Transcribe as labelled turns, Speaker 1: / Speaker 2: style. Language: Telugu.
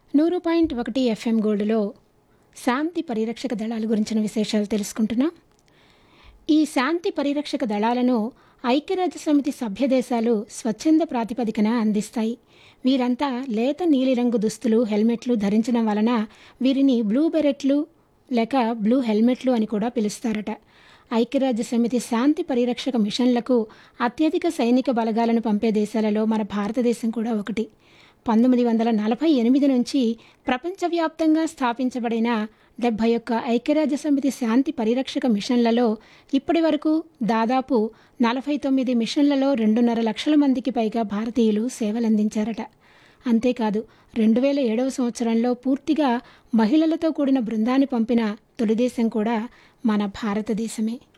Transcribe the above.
Speaker 1: నూరు పాయింట్ ఒకటి ఎఫ్ఎం గోల్డ్లో శాంతి పరిరక్షక దళాల గురించిన విశేషాలు తెలుసుకుంటున్నాం ఈ శాంతి పరిరక్షక దళాలను ఐక్యరాజ్య సమితి సభ్య దేశాలు స్వచ్ఛంద ప్రాతిపదికన అందిస్తాయి వీరంతా లేత నీలిరంగు దుస్తులు హెల్మెట్లు ధరించడం వలన వీరిని బ్లూ బెరెట్లు లేక బ్లూ హెల్మెట్లు అని కూడా పిలుస్తారట ఐక్యరాజ్య సమితి శాంతి పరిరక్షక మిషన్లకు అత్యధిక సైనిక బలగాలను పంపే దేశాలలో మన భారతదేశం కూడా ఒకటి పంతొమ్మిది వందల నలభై ఎనిమిది నుంచి ప్రపంచవ్యాప్తంగా స్థాపించబడిన డెబ్భై ఒక్క ఐక్యరాజ్య సమితి శాంతి పరిరక్షక మిషన్లలో ఇప్పటి వరకు దాదాపు నలభై తొమ్మిది మిషన్లలో రెండున్నర లక్షల మందికి పైగా భారతీయులు సేవలందించారట అంతేకాదు రెండు వేల ఏడవ సంవత్సరంలో పూర్తిగా మహిళలతో కూడిన బృందాన్ని పంపిన తొలి దేశం కూడా మన భారతదేశమే